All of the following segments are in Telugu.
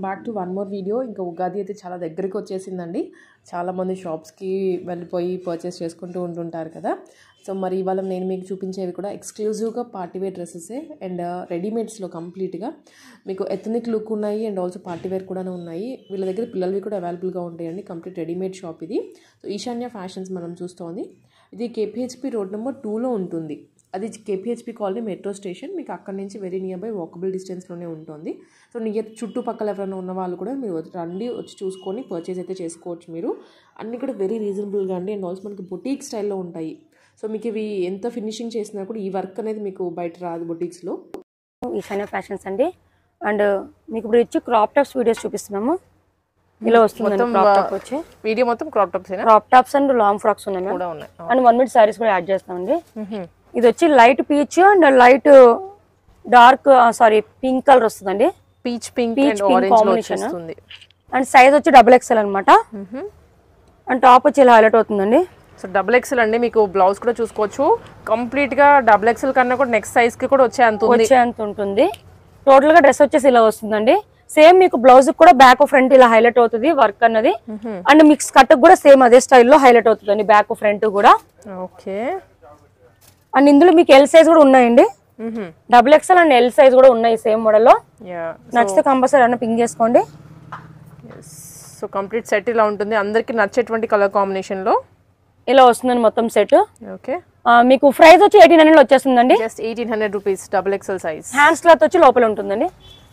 Back to one more video ఇంకా ఉగాది అయితే చాలా దగ్గరికి వచ్చేసిందండి చాలామంది షాప్స్కి వెళ్ళిపోయి పర్చేస్ చేసుకుంటూ ఉంటుంటారు కదా సో మరి ఇవాళ నేను మీకు చూపించేవి కూడా ఎక్స్క్లూజివ్గా పార్టీవేర్ డ్రెస్సెసే అండ్ రెడీమేడ్స్లో కంప్లీట్గా మీకు ఎథనిక్ లుక్ ఉన్నాయి అండ్ ఆల్సో పార్టీవేర్ కూడా ఉన్నాయి వీళ్ళ దగ్గర పిల్లలవి కూడా అవైలబుల్గా ఉంటాయండి కంప్లీట్ రెడీమేడ్ షాప్ ఇది సో ఈశాన్య ఫ్యాషన్స్ మనం చూస్తోంది ఇది కేపీహెచ్పి రోడ్ నెంబర్ టూలో ఉంటుంది అది కేపీహెచ్పి కాలనీ మెట్రో స్టేషన్ మీకు అక్కడి నుంచి వెరీ నియర్ బై వాకబుల్ డిస్టెన్స్లోనే ఉంటుంది సో నియర్ చుట్టుపక్కల ఎవరైనా ఉన్న వాళ్ళు కూడా మీరు వచ్చి- రండి వచ్చి చూసుకొని పర్చేస్ అయితే చేసుకోవచ్చు మీరు అన్నీ కూడా వెరీ రీజనబుల్గా అండి అండ్ ఆల్సో మనకి బొటీక్ స్టైల్లో ఉంటాయి సో మీకు ఇవి ఎంత ఫినిషింగ్ చేసినా కూడా ఈ వర్క్ అనేది మీకు బయట రాదు బొటీక్స్లో ఈశాన్య ఫ్యాషన్స్ అండి అండ్ మీకు ఇప్పుడు ఇచ్చి క్రాప్ టాప్స్ వీడియోస్ చూపిస్తున్నాము ఇలా వస్తుంది క్రాప్ టాప్ వచ్చి వీడియో మొత్తం crop tops crop tops and long frocks ఉన్నాయి మ్యామ్ కూడా ఉన్నాయి అండ్ వన్ మినిట్ సారీస్ కూడా యాడ్ చేస్తామండి ఇది వచ్చి light peach and light dark sorry pink colour వస్తుందండి peach pink Peach and pink orange combination. వచ్చేస్తుంది అండ్ సైజ్ వచ్చి డబుల్ ఎక్స్ఎల్ అనమాట అండ్ టాప్ వచ్చి ఇలా హైలైట్ అవుతుందండి సో డబుల్ ఎక్సెల్ అండి మీకు బ్లౌజ్ కూడా చూసుకోవచ్చు కంప్లీట్ గా డబుల్ ఎక్సెల్ కన్నా కూడా నెక్స్ట్ సైజ్ కి కూడా వచ్చే అంత ఉంది వచ్చేంత ఉంటుంది టోటల్ గా డ్రెస్ వచ్చేసి ఇలా వస్తుందండి సేమ్ మీకు బ్లౌజ్ కూడా బ్యాక్ ఫ్రంట్ ఇలా హైలైట్ అవుతుంది వర్క్ అన్నది అండ్ మిక్స్ కట్ కూడా సేమ్ అదే స్టైల్లో హైలైట్ అవుతుందండి బ్యాక్ ఫ్రంట్ కూడా ఓకే అండ్ ఇందులో మీకు ఎల్ సైజ్ కూడా ఉన్నాయండి double XL and L size కూడా ఉన్నాయి సేమ్ మోడల్లో యా నచ్చితే కంపల్సరీ అన్న పింక్ చేసుకోండి సో కంప్లీట్ సెట్ ఇలా ఉంటుంది అందరికి నచ్చేటువంటి కలర్ కాంబినేషన్ లో ఇలా వస్తుందండి మొత్తం సెట్ ఓకే మీకు ప్రైస్ వచ్చి ఎయిటీన్ హండ్రెడ్ వచ్చేస్తుందండి just eighteen hundred rupees double XL size hands cloth వచ్చి లోపల ఉంటుందండి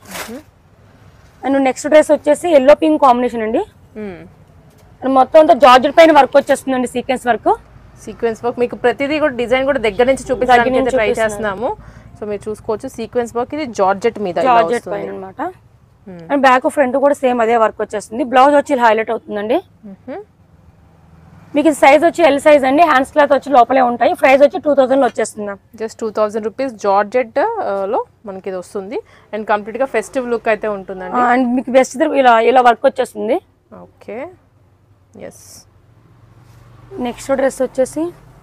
అండ్ నెక్స్ట్ డ్రెస్ వచ్చేసి ఎల్లో పింక్ కాంబినేషన్ అండి అండ్ మొత్తం అంతా జార్జెట్ పైన వర్క్ వచ్చేస్తుందండి సీక్వెన్స్ వర్క్ సీక్వెన్స్ వర్క్ మీకు ప్రతిదీ కూడా డిజైన్ కూడా దగ్గర నుంచి చూపించడానికి అయితే ట్రై చేస్తున్నాము సో మీరు చూసుకోవచ్చు సీక్వెన్స్ వర్క్ ఇది జార్జెట్ మీద ఇలా జార్జెట్ వస్తుంది. పైన అనమాట అండ్ బ్యాక్ ఫ్రంట్ కూడా సేమ్ అదే వర్క్ వచ్చేస్తుంది బ్లౌజ్ వచ్చి హైలైట్ అవుతుందండి మ్మ్. మీకు ఇది సైజ్ వచ్చి ఎల్ సైజ్ అండి హ్యాండ్స్ క్లాత్ వచ్చి లోపలే ఉంటాయి ప్రైస్ వచ్చి టూ థౌసండ్ వచ్చేస్తుంది ma'am just two thousand rupees georgette లో మనకి ఇది వస్తుంది అండ్ కంప్లీట్ గా ఫెస్టివ్ లుక్ అయితే ఉంటుందండి అండ్ మీకు బెస్ట్ ఇలా ఇలా వర్క్ వచ్చేస్తుంది ఓకే ఎస్ నెక్స్ట్ డ్రెస్ వచ్చేసి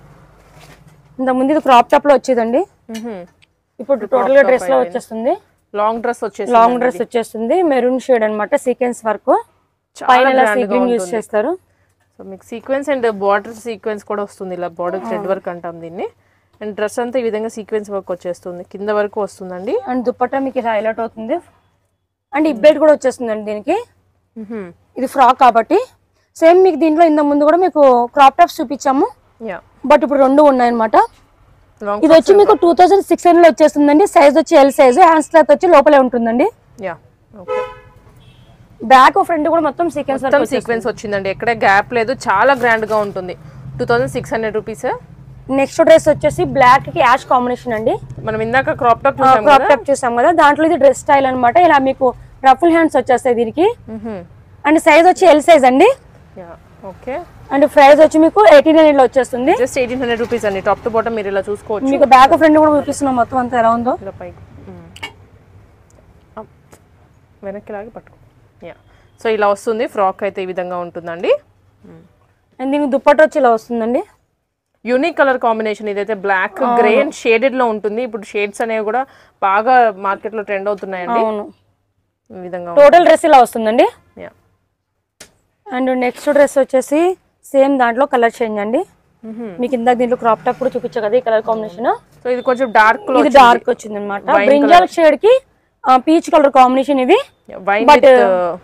ఇంత ముందు ఇది క్రాప్ టాప్ లో వచ్చేదండి ఇప్పుడు టోటల్ గా డ్రెస్ లో వచ్చేస్తుంది లాంగ్ డ్రెస్ వచ్చేసి లాంగ్ డ్రెస్ వచ్చేస్తుంది మెరూన్ షేడ్ అన్నమాట సీక్వెన్స్ వర్క్ చాలా పైన ఇలా grand గా సీక్వెన్స్ యూస్ ఉంటుంది. చేస్తారు సో మీకు సీక్వెన్స్ అండ్ బార్డర్ సీక్వెన్స్ కూడా వస్తుంది ఇలా బార్డర్ థ్రెడ్ వర్క్ అంటాం దీన్ని అండ్ డ్రెస్ అంతా ఈ విధంగా సీక్వెన్స్ వర్క్ వచ్చేస్తుంది కింద వరకు వస్తుందండి అండ్ దుపట్టా మీకు ఇలా హైలైట్ అవుతుంది అండ్ ఇబ్బెట్ కూడా వచ్చేస్తుందండి దీనికి ఇది ఫ్రాక్ కాబట్టి సేమ్ మీకు దీంట్లో ఇంత ముందు కూడా మీకు క్రాప్ టాప్స్ చూపించాము యా బట్ ఇప్పుడు రెండు ఉన్నాయన్నమాట లాంగ్ ఇది వచ్చి మీకు టూ థౌసండ్ సిక్స్ హండ్రెడ్ వచ్చేస్తుందండి సైజ్ వచ్చి ఎల్ సైజ్ హ్యాండ్స్ క్లాత్ వచ్చి లోపలే ఉంటుందండి యా ఓకే బ్యాక్ ఫ్రంట్ కూడా మొత్తం సీక్వెన్స్ మొత్తం సీక్వెన్స్ వచ్చిందండి ఎక్కడ గ్యాప్ లేదు చాలా గ్రాండ్ గా ఉంటుంది two thousand six hundred rupees next dress వచ్చేసి బ్లాక్ కి యాష్ కాంబినేషన్ అండి మనం ఇందాక క్రాప్ టాప్ చూసాం క్రాప్ టాప్ చూసాం కదా దాంట్లో ఇది డ్రెస్ స్టైల్ అన్నమాట ఇలా మీకు రఫుల్ హ్యాండ్స్ వచ్చేస్తాయి దీనికి అండ్ సైజ్ వచ్చి ఎల్ సైజ్ అండి యా ఓకే అండ్ ప్రైస్ వచ్చి మీకు ఎయిటీన్ హండ్రెడ్ లో వచ్చేస్తుంది జస్ట్ ఎయిటీన్ హండ్రెడ్ రూపీస్ అండి టాప్ టు బాటమ్ మీరు ఇలా చూసుకోవచ్చు మీకు బ్యాక్ ఫ్రంట్ కూడా చూపిస్తున్నాం మొత్తం అంతా ఎలా ఉందో ఇలా పైకి మ్మ్. అప్. వెనక్కి లాగి పట్టుకో యా సో ఇలా వస్తుంది ఫ్రాక్ అయితే ఈ విధంగా ఉంటుందండి అండ్ దీనికి దుప్పట్ట వచ్చి ఇలా వస్తుందండి యూనిక్ కలర్ కాంబినేషన్ ఇదైతే బ్లాక్ గ్రే అండ్ షేడెడ్ లో ఉంటుంది ఇప్పుడు షేడ్స్ అనేవి కూడా బాగా మార్కెట్ లో ట్రెండ్ అవుతున్నాయండి అవును ఈ విధంగా టోటల్ డ్రెస్ ఇలా వస్తుందండి యా అండ్ నెక్స్ట్ డ్రెస్ వచ్చేసి సేమ్ దాంట్లో కలర్ చేంజ్ అండి మీకు ఇందాక దీంట్లో క్రాప్ టాప్ కూడా చూపించా కదా ఈ కలర్ కాంబినేషన్ సో ఇది కొంచెం డార్క్ లో ఇది డార్క్ వచ్చింది అనమాట బ్రింజాల్ షేడ్ కి పీచ్ కలర్ కాంబినేషన్ ఇది వైన్ But, విత్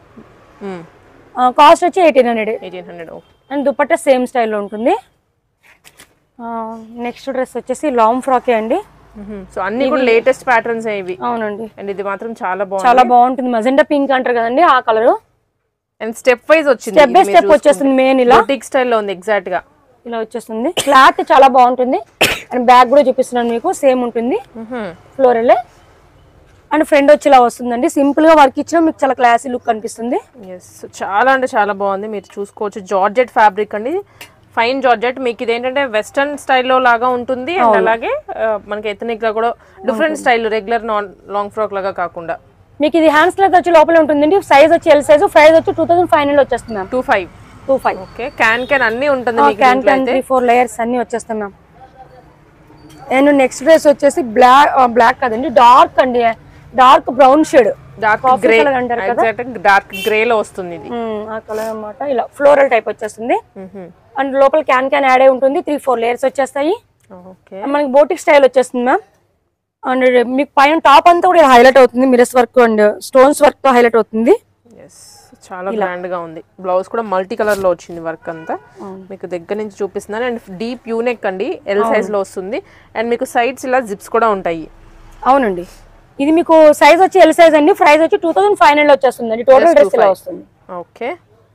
కాస్ట్ వచ్చి eighteen hundred eighteen hundred and dupatta same స్టైల్లో ఉంటుంది నెక్స్ట్ డ్రెస్ వచ్చేసి లాంగ్ ఫ్రాకే అండి సో అన్ని కూడా లేటెస్ట్ ప్యాటర్న్స్ ఇవి అవునండి అండ్ ఇది మాత్రం చాలా బాగుంది చాలా బాగుంటుంది మజెండా పింక్ అంటారు కదండి ఆ కలర్ అండ్ స్టెప్ వైజ్ వచ్చింది స్టెప్ బై స్టెప్ వచ్చేస్తుంది మెయిన్ ఇలా బొటిక్ స్టైల్లో ఉంది ఎగ్జాక్ట్ గా ఇలా వచ్చేస్తుంది క్లాత్ చాలా బాగుంటుంది అండ్ బ్యాగ్ కూడా చూపిస్తున్నాను మీకు సేమ్ ఉంటుంది ఫ్లోరల్ అండ్ ఫ్రంట్ వచ్చి ఇలా వస్తుందండి సింపుల్ గా వర్క్ ఇచ్చిన మీకు చాలా క్లాసీ లుక్ కనిపిస్తుంది ఎస్ చాలా అంటే చాలా బాగుంది మీరు చూసుకోవచ్చు జార్జెట్ ఫ్యాబ్రిక్ అండి ఫైన్ జార్జెట్ మీకు ఇది ఏంటంటే వెస్టర్న్ స్టైల్లో లాగా ఉంటుంది అండ్ అలాగే ఆ, మనకి ఎథనిక్ గా కూడా different style regular non long frock లాగా కాకుండా మీకు ఇది హ్యాండ్స్ క్లాత్ వచ్చి లోపల ఉంటుందండి సైజ్ వచ్చి ఎల్ సైజ్ ప్రైస్ వచ్చి టూ థౌసండ్ ఫైవ్ హండ్రెడ్ వచ్చేస్తుంది ma'am two five two five okay can can అన్ని ఉంటుంది మీకు క్యాన్ దీంట్లో క్యాన్ అయితే త్రీ ఫోర్ లేయర్స్ అన్ని వచ్చేస్తాయి మ్యామ్ అండ్ నెక్స్ట్ డ్రెస్ వచ్చేసి బ్లాక్ బ్లాక్ కదండి డార్క్ అండి dark brown shade dark Coffee grey colour అంటారు కదా? ఎగ్జాక్ట్ డార్క్ గ్రే లో వస్తుంది ఇది ఆ కలర్ అన్నమాట ఇలా ఫ్లోరల్ టైప్ వచ్చేస్తుంది మ్మ్. అండ్ లోపల క్యాన్ క్యాన్ యాడ్ అయి ఉంటుంది త్రీ ఫోర్ లేయర్స్ వచ్చేస్తాయి ఓకే మనకి బోటిక్ స్టైల్ వచ్చేస్తుంది మ్యామ్ అండ్ మీకు పైన టాప్ అంతా కూడా హైలైట్ అవుతుంది mirrors work and stones work తో హైలైట్ అవుతుంది ఎస్ చాలా గ్రాండ్ గా ఉంది బ్లౌజ్ కూడా మల్టీ కలర్ లో వచ్చింది వర్క్ అంతా మీకు దగ్గర నుంచి చూపిస్తున్నాను అండ్ డీప్ యూనెక్ అండి ఎల్ సైజ్ లో వస్తుంది అండ్ మీకు సైడ్స్ ఇలా జిప్స్ కూడా ఉంటాయి అవునండి ఇది మీకు సైజ్ వచ్చి ఎల్ సైజ్ అండి ప్రైస్ వచ్చి టూ థౌసండ్ ఫైవ్ హండ్రెడ్ వచ్చేస్తుంది అండి టోటల్ డ్రెస్ ఇలా వస్తుంది ఓకే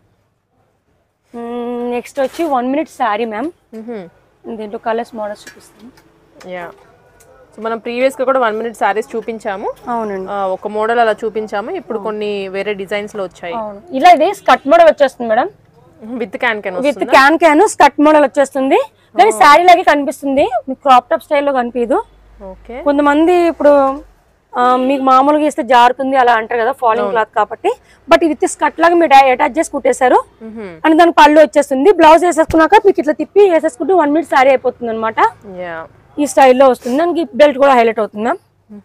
నెక్స్ట్ వచ్చి వన్ మినిట్ శారీ మ్యామ్ దీంట్లో కలర్స్ మోడల్స్ చూపిస్తాను యా సో మనం ప్రీవియస్ గా కూడా వన్ మినిట్ సారీస్ చూపించాము అవునండి ఆ, ఒక మోడల్ అలా చూపించాము ఇప్పుడు కొన్ని వేరే డిజైన్స్ లో వచ్చాయి అవును ఇలా ఇది స్కట్ మోడల్ వచ్చేస్తుంది madam with can can with can can skirt model వచ్చేస్తుంది కానీ శారీ లాగే కనిపిస్తుంది మీకు క్రాప్ టాప్ స్టైల్లో కనిపించదు ఓకే కొంతమంది ఇప్పుడు ఆ, మీకు మామూలుగా ఇస్తే జారుతుంది అలా అంటారు కదా ఫాలింగ్ క్లాత్ కాబట్టి బట్ ఇది స్కట్ లాగా మీరు అటాచ్ చేసి కుట్టేశారు అండ్ దానికి పళ్ళు వచ్చేస్తుంది బ్లౌజ్ వేసేసుకున్నాక మీకు ఇట్లా తిప్పి వేసేసుకుంటే వన్ మినిట్ శారీ అయిపోతుంది అనమాట యా ఈ స్టైల్లో వస్తుంది దానికి బెల్ట్ కూడా హైలైట్ అవుతుంది మ్యామ్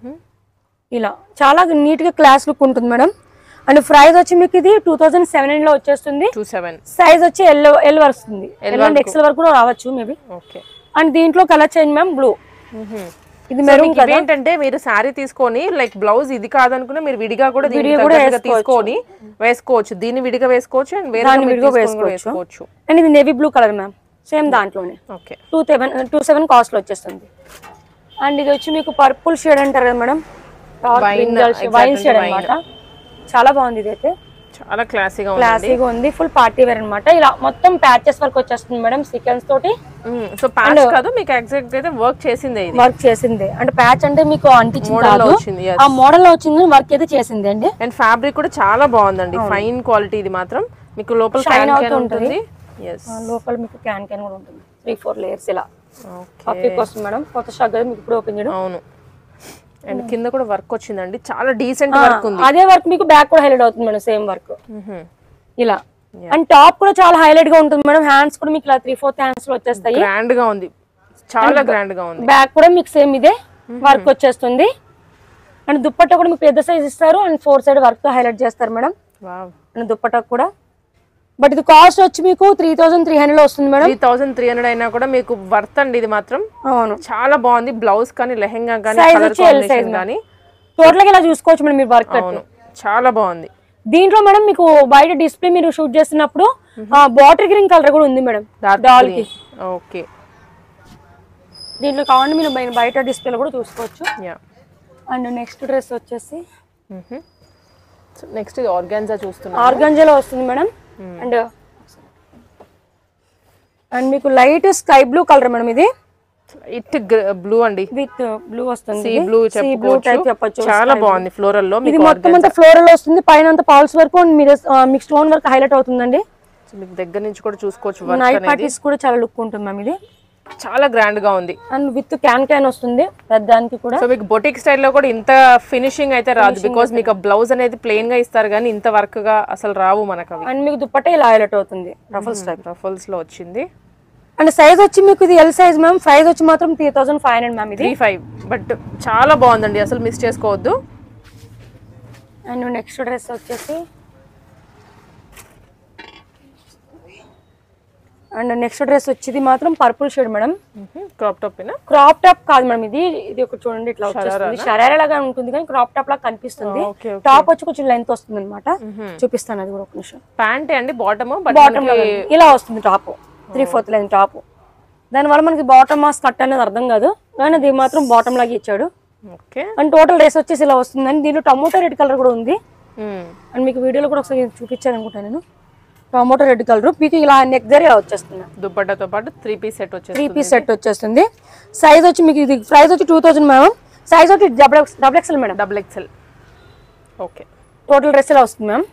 ఇలా చాలా నీట్ గా క్లాస్ లుక్ ఉంటుంది మేడం అండ్ ప్రైస్ వచ్చి మీకు ఇది టూ థౌసండ్ సెవెన్ లో వచ్చేస్తుంది టూ సెవెన్ సైజ్ వచ్చి ఎల్ ఎల్ వస్తుంది ఎల్ అండ్ ఎక్సెల్ వరకు కూడా రావచ్చు మేబీ ఓకే అండ్ దీంట్లో కలర్ చేంజ్ మ్యామ్ బ్లూ ఇది మెరూన్ మీకు ఇవేంటంటే మీరు శారీ తీసుకొని లైక్ బ్లౌజ్ ఇది కాదనుకున్నా మీరు విడిగా కూడా దీనికి విడిగా కూడా తగ్గట్టుగా తీసుకొని వేసుకోవచ్చు దీన్ని విడిగా వేసుకోవచ్చు అండ్ వేరే దాన్ని మీరు విడిగా తీసుకొని కూడా వేసుకోవచ్చు. వేసుకోవచ్చు అండ్ ఇది navy blue colour ma'am same దాంట్లోనే okay two seven two seven cost లో వచ్చేస్తుంది అండ్ ఇది వచ్చి మీకు పర్పుల్ షేడ్ అంటారు కదా madam Wine, wine exactly shade wine. అన్నమాట చాలా బాగుంది ఇది అయితే చాలా క్లాసీగా ఉంది క్లాసీగా ఉంది ఫుల్ పార్టీ వేర్ అన్నమాట ఇలా మొత్తం ప్యాచెస్ వర్క్ వచ్చేస్తుంది మేడం సీక్వెన్స్ తోటి సో ప్యాచ్ కాదు మీకు ఎగ్జాక్ట్ అయితే వర్క్ చేసిందే ఇది వర్క్ చేసింది అంటే ప్యాచ్ అంటే మీకు అంటించింది Model లో కాదు వచ్చింది, yes. ఆ మోడల్ లో వచ్చింది వర్క్ అయితే చేసింది అండి అండ్ ఫ్యాబ్రిక్ కూడా చాలా బాగుందండి ఫైన్ క్వాలిటీ ఇది మాత్రం మీకు లోపల క్యాన్ క్యాన్ ఉంటుంది ఎస్ ఆ లోపల మీకు క్యాన్ క్యాన్ కూడా ఉంటుంది త్రీ ఫోర్ లేయర్స్ ఇలా ఓకే పప్పికి వస్తుంది మేడం కొత్త స్టాక్ కదా మీకు ఇప్పుడు ఓపెన్ చేయడం అవును అండ్ కింద కూడా వర్క్ వచ్చిందండి చాలా డీసెంట్ వర్క్ ఉంది అదే వర్క్ మీకు బ్యాక్ కూడా హైలైట్ అవుతుంది మేడం సేమ్ వర్క్ మ్హూ. ఇలా అండ్ టాప్ కూడా చాలా హైలైట్ గా ఉంటుంది మేడం హ్యాండ్స్ కూడా మీకు ఇలా త్రీ ఫోర్త్ హ్యాండ్స్ లో వచ్చేస్తాయి గ్రాండ్ గా ఉంది చాలా గ్రాండ్ గా ఉంది బ్యాక్ కూడా మీకు సేమ్ ఇదే వర్క్ వచ్చేస్తుంది అండ్ దుప్పట్టా కూడా మీకు పెద్ద సైజ్ ఇస్తారు అండ్ ఫోర్ సైడ్ వర్క్ తో హైలైట్ చేస్తారు మేడం వావ్ అండ్ దుప్పట్టా కూడా బట్ ఇది కాస్ట్ వచ్చి మీకు త్రీ థౌసండ్ త్రీ హండ్రెడ్ వస్తుంది madam three thousand three hundred అయినా కూడా మీకు వర్త్ అండి ఇది మాత్రం అవును చాలా బాగుంది బ్లౌజ్ కానీ లెహెంగా కానీ Size కలర్ వచ్చి L size కాంబినేషన్ కానీ టోటల్ గా ఇలా చూసుకోవచ్చు మేడం మీరు వర్క్ అవును చాలా బాగుంది దీంట్లో మేడం మీకు బయట డిస్ప్లే మీరు షూట్ చేస్తున్నప్పుడు బాటిల్ గ్రీన్ కలర్ కూడా ఉంది మేడం డాల్ కి ఓకే దీంట్లో కావాలంటే మీరు బయ- బయట డిస్ప్లేలో కూడా చూసుకోవచ్చు యా అండ్ నెక్స్ట్ డ్రెస్ వచ్చేసి నెక్స్ట్ ఇది ఆర్గాన్జా చూస్తున్నా ఆర్గంజాలో వస్తుంది మేడం అండ్ అండ్ మీకు light sky blue colour madam ఇది ఇట్ బ్లూ అండి విత్ బ్లూ వస్తుంది సీ ఇది. బ్లూ Sea blue type చెప్పుకోవచ్చు చెప్పొచ్చు చాలా బాగుంది ఫ్లోరల్ లో ఇది మీకు మొత్తం అంతా ఫ్లోరల్ వస్తుంది పైన అంతా పాల్స్ వరకు and మీరు ఆ, మీకు స్టోన్ వర్క్ హైలైట్ అవుతుందండి organza. మీకు దగ్గర నుంచి కూడా చూసుకోవచ్చు వర్క్ నైట్ అనేది పార్టీస్ కూడా చాలా లుక్ ఉంటుంది మ్యామ్ ఇది చాలా గ్రాండ్ గా ఉంది అండ్ విత్ క్యాన్ క్యాన్ వస్తుంది పెద్దానికి కూడా సో మీకు బొటిక్ స్టైల్లో కూడా ఇంత ఫినిషింగ్ అయితే రాదు బికాస్ మీకు బ్లౌజ్ అనేది ప్లెయిన్ గా ఇస్తారు కానీ ఇంత వర్క్ గా అసలు రావు మనకు అవి అండ్ మీకు దుప్పట్ట ఇలా హైలైట్ అవుతుంది రఫల్స్ టైప్ రఫల్స్ లో వచ్చింది అండ్ సైజ్ వచ్చి మీకు ఇది ఎల్ సైజ్ మ్యామ్ ప్రైస్ వచ్చి మాత్రం three thousand five hundred ma'am ఇది త్రీ ఫైవ్ బట్ చాలా బాగుందండి అసలు మిస్ చేసుకోవద్దు అండ్ నెక్స్ట్ డ్రెస్ వచ్చేసి అండ్ నెక్స్ట్ డ్రెస్ వచ్చేది మాత్రం purple shade madam crop top పైన క్రాప్ టాప్ కాదు మేడం ఇది ఇది ఒక చూడండి ఇట్లా వచ్చేస్తుంది షరారా లాగా ఉంటుంది కానీ క్రాప్ టాప్ లాగా కనిపిస్తుంది ఓకే టాప్ వచ్చి కొంచెం లెంత్ వస్తుంది అనమాట చూపిస్తాను అది కూడా ఒక నిమిషం ప్యాంట్ అండి బాటమ్ బట్ బాటమ్ ఇలా వస్తుంది top three fourth line top దానివల్ల మనకి బాటమ్ మాస్ కట్ అనేది అర్థం కాదు కానీ అది మాత్రం బాటమ్ లాగా ఇచ్చాడు ఓకే అండ్ టోటల్ డ్రెస్ వచ్చేసి ఇలా వస్తుంది అండ్ దీంట్లో టమోటా రెడ్ కలర్ కూడా ఉంది అండ్ మీకు వీడియోలో కూడా ఒకసారి చూపించాను అనుకుంటాను నేను టమాటో రెడ్ కలర్ మీకు ఇలా నెక్ దగ్గర ఇలా వచ్చేస్తుంది దుప్పట్టాతో పాటు త్రీ పీస్ సెట్ వచ్చేసి త్రీ పీస్ సెట్ వచ్చేస్తుంది సైజ్ వచ్చి మీకు ఇది ప్రైస్ వచ్చి టూ థౌసండ్ మేడం సైజ్ వచ్చి double double XL madam double XL okay total dress ఇలా వస్తుంది మ్యామ్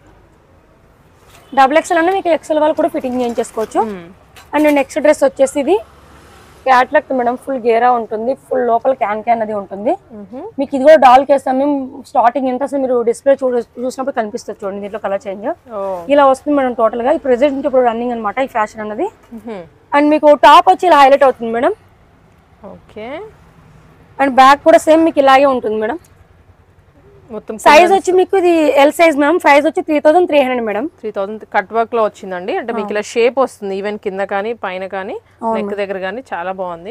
డబుల్ ఎక్స్ఎల్ అంటే మీకు ఎక్స్ఎల్ వాళ్ళు కూడా ఫిట్టింగ్ చేయించేసుకోవచ్చు అండ్ నెక్స్ట్ డ్రెస్ వచ్చేసి ఇది క్యాట్లాక్ మేడం ఫుల్ గేరా ఉంటుంది ఫుల్ లోపల క్యాన్ క్యాన్ అది ఉంటుంది మీకు ఇది కూడా డాల్ కేస్తాం మేము స్టార్టింగ్ ఎంత అసలు మీరు డిస్ప్లే చూడ చూసినప్పుడు కనిపిస్తుంది చూడండి దీంట్లో కలర్ చేంజ్ ఓ ఇలా వస్తుంది మేడం టోటల్ గా ఈ ప్రెసెంట్ ఇప్పుడు రన్నింగ్ అనమాట ఈ ఫ్యాషన్ అన్నది అండ్ మీకు టాప్ వచ్చి ఇలా హైలైట్ అవుతుంది మేడం ఓకే అండ్ బ్యాక్ కూడా సేమ్ మీకు ఇలాగే ఉంటుంది మేడం మొత్తం సైజ్ వచ్చి మీకు ఇది ఎల్ సైజ్ మ్యామ్ ప్రైస్ వచ్చి three thousand three hundred madam three thousand cut work లో వచ్చిందండి అంటే మీకు ఇలా షేప్ వస్తుంది ఈవెన్ కింద కానీ పైన కానీ నెక్ దగ్గర కానీ చాలా బాగుంది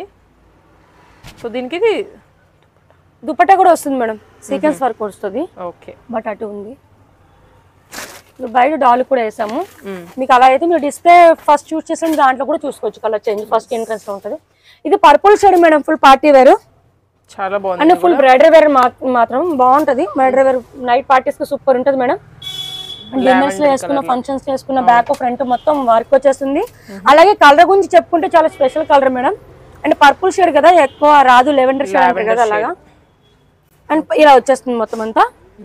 సో దీనికి ఇది దుపట్టా కూడా వస్తుంది మేడం సీక్వెన్స్ వర్క్ వస్తుంది ఓకే బట్ అటు ఉంది ఇప్పుడు బయట డాల్ కూడా వేసాము మీకు అలా అయితే మీరు డిస్ప్లే ఫస్ట్ చూస్ చేసిన దాంట్లో కూడా చూసుకోవచ్చు కలర్ చేంజ్ ఫస్ట్ ఎంట్రన్స్ లో ఉంటుంది ఇది purple shade madam full party wear చాలా బాగుంది అంటే ఫుల్ బ్రైడరీ వేర్ మాత్రం బాగుంటది బ్రైడరీ వేర్ నైట్ పార్టీస్ కి సూపర్ ఉంటుంది మేడం డిన్నర్స్ లో వేసుకున్న ఫంక్షన్స్ లో వేసుకున్న బ్యాక్ ఫ్రంట్ మొత్తం వర్క్ వచ్చేస్తుంది అలాగే కలర్ గురించి చెప్పుకుంటే చాలా స్పెషల్ కలర్ మేడం అంటే పర్పుల్ షేడ్ కదా ఎక్కువ రాదు లెవెండర్ షేడ్ అంటారు కదా అలాగా అండ్ ఇలా వచ్చేస్తుంది మొత్తం అంతా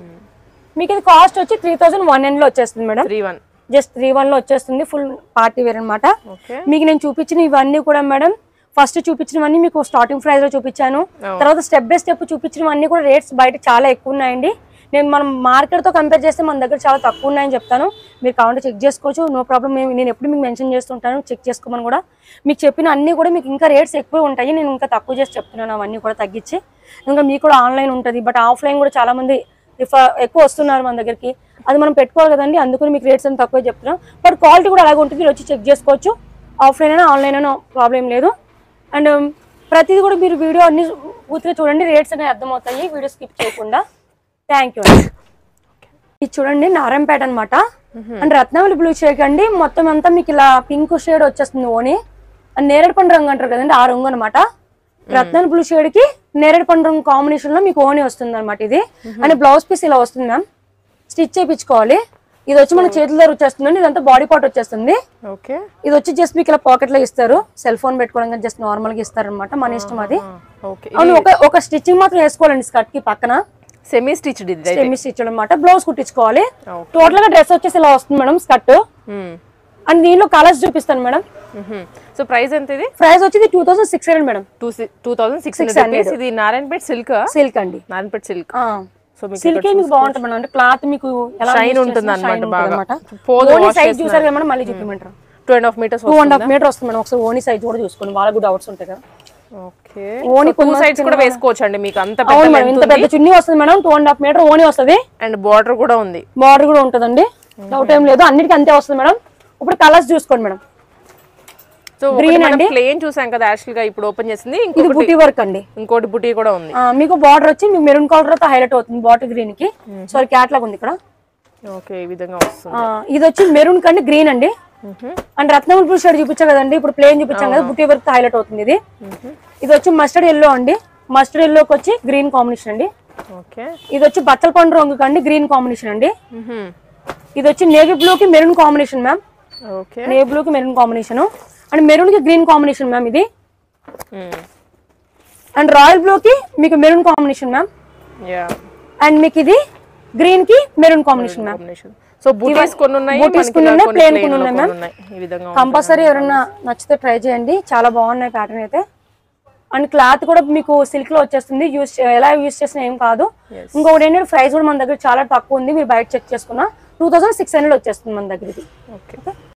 మీకు ఇది కాస్ట్ వచ్చి త్రీ థౌసండ్ వన్ లో వచ్చేస్తుంది madam three one just three one లో వచ్చేస్తుంది ఫుల్ పార్టీ వేర్ అన్నమాట ఓకే మీకు నేను చూపించిన ఇవన్నీ కూడా మేడం ఫస్ట్ చూపించినవన్నీ మీకు స్టార్టింగ్ ప్రైస్ లో చూపించాను తర్వాత స్టెప్ బై స్టెప్ చూపించినవన్నీ కూడా రేట్స్ బయట చాలా ఎక్కువ ఉన్నాయండి నేను మనం మార్కెట్ తో కంపేర్ చేస్తే మన దగ్గర చాలా తక్కువ ఉన్నాయని చెప్తాను మీరు కావాలంటే చెక్ చేసుకోవచ్చు నో ప్రాబ్లం నేను ఎప్పుడు మీకు మెన్షన్ చేస్తుంటాను చెక్ చేసుకోమని కూడా మీకు చెప్పిన అన్ని కూడా మీకు ఇంకా రేట్స్ ఎక్కువ ఉంటాయి నేను ఇంకా తక్కువ చేసి చెప్తున్నాను అవన్నీ కూడా తగ్గించి ఇంకా మీకు కూడా ఆన్లైన్ ఉంటుంది బట్ ఆఫ్లైన్ కూడా చాలా మంది రిఫర్ ఎక్కువ వస్తున్నారు మన దగ్గరికి అది మనం పెట్టుకోవాలి కదండి అందుకని మీకు రేట్స్ అని తక్కువ చెప్తున్నాం బట్ క్వాలిటీ కూడా అలాగే ఉంటుంది మీరు వచ్చి చెక్ చేసుకోవచ్చు ఆఫ్లైన్ అయినా ఆన్లైన్ అయినా ప్రాబ్లం లేదు అండ్ ప్రతిదీ కూడా మీరు వీడియో అన్ని పూర్తిగా చూడండి రేట్స్ అనేవి అర్థమవుతాయి వీడియో స్కిప్ చేయకుండా థ్యాంక్ యూ అండి ఇది చూడండి నారాయణపేట అనమాట అండ్ రత్నావళి బ్లూ షేడ్ అండి మొత్తం అంతా మీకు ఇలా పింక్ షేడ్ వచ్చేస్తుంది ఓని అండ్ నేరేడు పండు రంగు అంటారు కదండి ఆ రంగు అనమాట రత్నావళి బ్లూ షేడ్ కి నేరేడు పండు రంగు కాంబినేషన్ లో మీకు ఓని వస్తుంది అనమాట ఇది అండ్ బ్లౌజ్ పీస్ ఇలా వస్తుంది మ్యామ్ స్టిచ్ చేయించుకోవాలి ఇది వచ్చి మన చేతుల దగ్గర వచ్చేస్తుందండి ఇదంతా బాడీ పార్ట్ వచ్చేస్తుంది ఓకే ఇది వచ్చి జస్ట్ మీకు ఇలా పాకెట్ లో ఇస్తారు సెల్ ఫోన్ పెట్టుకోవడానికి జస్ట్ నార్మల్ గా ఇస్తారు అనమాట మన ఇష్టం అది ఓకే అవును ఒక ఒక స్టిచ్చింగ్ మాత్రం వేసుకోవాలండి స్కర్ట్ కి పక్కన సెమీ స్టిచ్డ్ ఇది అయితే సెమీ స్టిచ్ అనమాట బ్లౌజ్ కుట్టించుకోవాలి Okay. టోటల్ గా డ్రెస్ వచ్చేసి ఇలా వస్తుంది మేడం స్కర్ట్ అండ్ దీనిలో కలర్స్ చూపిస్తాను మేడం సో ప్రైస్ ఎంత ఇది ప్రైస్ వచ్చి two thousand six hundred madam two two thousand six hundred rupees ఇది నారాయణపేట్ సిల్క్ సిల్క్ అండి నారాయణపేట్ సిల్క్ సో మీకు సిల్క్ మీకు బాగుంటుంది మేడం అంటే క్లాత్ మీకు ఎలా Shine use ఉంటుంది చేసినా అన్నమాట shine బాగా. ఉంటుందన్నమాట. పోదు ఓనీ wash సైజ్ చూసారు కదా మేడం మళ్ళీ చూపిమంటారు two and half meters two and half meter వస్తుంది మేడం ఒకసారి ఓనీ సైజ్ కూడా చూసుకోండి వాళ్ళకు డౌట్స్ ఉంటాయి కదా ఓకే ఓని టూ సైడ్స్ కూడా వేసుకోవచ్చు అండి మీకు అంత అవును పెద్ద మేడం ఇంత పెద్ద చున్నీ వస్తుంది madam two and half meter ఓనీ వస్తుంది అండ్ బార్డర్ కూడా ఉంది బార్డర్ కూడా ఉంటుందండి డౌట్ ఏం లేదు అన్నిటికీ అంతే వస్తుంది మేడం ఇప్పుడు కలర్స్ చూసుకోండి మేడం సో ప్లేన్ చూసాం కదా యాక్చువల్ గా ఇప్పుడు ఓపెన్ చేసింది ఇది ఇంకొకటి బుటీ వర్క్ అండి ఇంకోటి బుటీ కూడా ఉంది ఆ, మీకు బార్డర్ వచ్చి మీకు మెరూన్ కలర్ తో హైలైట్ అవుతుంది బాటిల్ గ్రీన్ కి సారీ క్యాట్లాగ్ ఉంది ఇక్కడ ఓకే ఈ విధంగా వస్తుంది ఆ, ఇది వచ్చి మెరూన్ కండి గ్రీన్ అండి అండ్ రత్నముల్ బ్లూ షేడ్ చూపించా కదండి ఇప్పుడు ప్లేన్ చూపించాం కదా బుటీ వర్క్ హైలైట్ అవుతుంది ఇది ఇది వచ్చి మస్టర్డ్ ఎల్లో అండి మస్టర్డ్ ఎల్లోకి వచ్చి గ్రీన్ కాంబినేషన్ అండి ఓకే ఇది వచ్చి బచ్చల పండు రంగు కండి గ్రీన్ కాంబినేషన్ అండి ఇది వచ్చి నేవీ బ్లూ కి maroon combination ma'am okay navy blue కి మెరూన్ కాంబినేషన్ అండ్ మెరూన్ కి గ్రీన్ కాంబినేషన్ మ్యామ్ ఇది అండ్ రాయల్ బ్లూ కి మీకు maroon combination ma'am yeah and మీకు ఇది గ్రీన్ కి maroon combination ma'am combination so booties కొన్ని ఉన్నాయి booties మనకి కొన్ని ఇలా ఉన్నాయి, కొన్ని plain plain కొన్ని లో ఉన్నాయి, కొన్ని ఉన్నాయి ఈ విధంగా ఉంది. కంపల్సరీ ఎవరైనా నచ్చితే ట్రై చేయండి చాలా బాగున్నాయి ప్యాటర్న్ అయితే అండ్ క్లాత్ కూడా మీకు సిల్క్ లో వచ్చేస్తుంది యూస్ ఎలా యూస్ చేసినా ఏం కాదు ఇంకొకటి ఏంటంటే ప్రైస్ కూడా మన దగ్గర చాలా తక్కువ ఉంది మీరు బయట చెక్ చేసుకున్నా టూ థౌసండ్ సిక్స్ హండ్రెడ్ వచ్చేస్తుంది మన దగ్గర ఇది ఓకే ఓకే